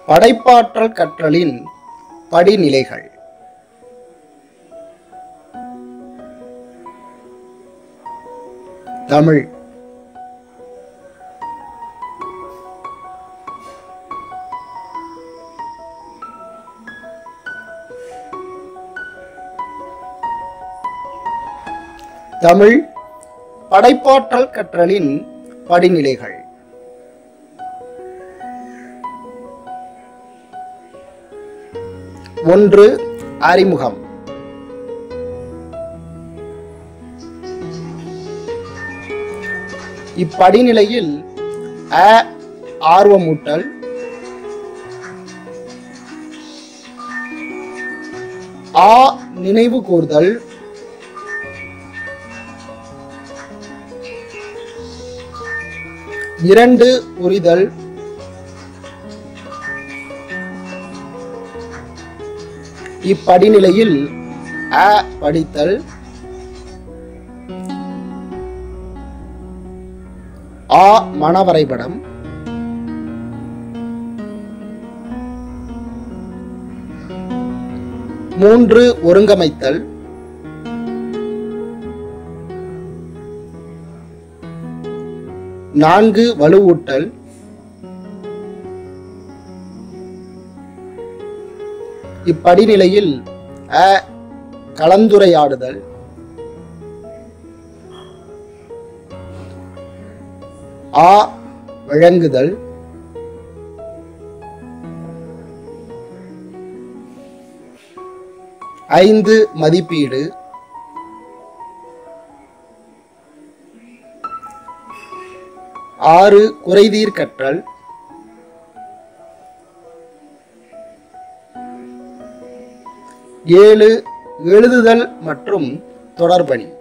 படைப்பாற்றல் கற்றலின் படிநிலைகள் தமிழ் தமிழ் படைப்பாற்றல் கற்றலின் படிநிலைகள் ஒன்று அறிமுகம் இப்படிநிலையில் அ ஆர்வமூட்டல் ஆ நினைவு கூர்தல் இரண்டு புரிதல் இப்படிநிலையில் அ படித்தல் ஆ மனவரைபடம் மூன்று ஒருங்கமைத்தல் நான்கு வலுவூட்டல் இப்படிநிலையில் அ கலந்துரையாடுதல் ஆ வழங்குதல் ஐந்து மதிப்பீடு ஆறு குறைதீர் கற்றல் ஏழு எழுதுதல் மற்றும் தொடர்பணி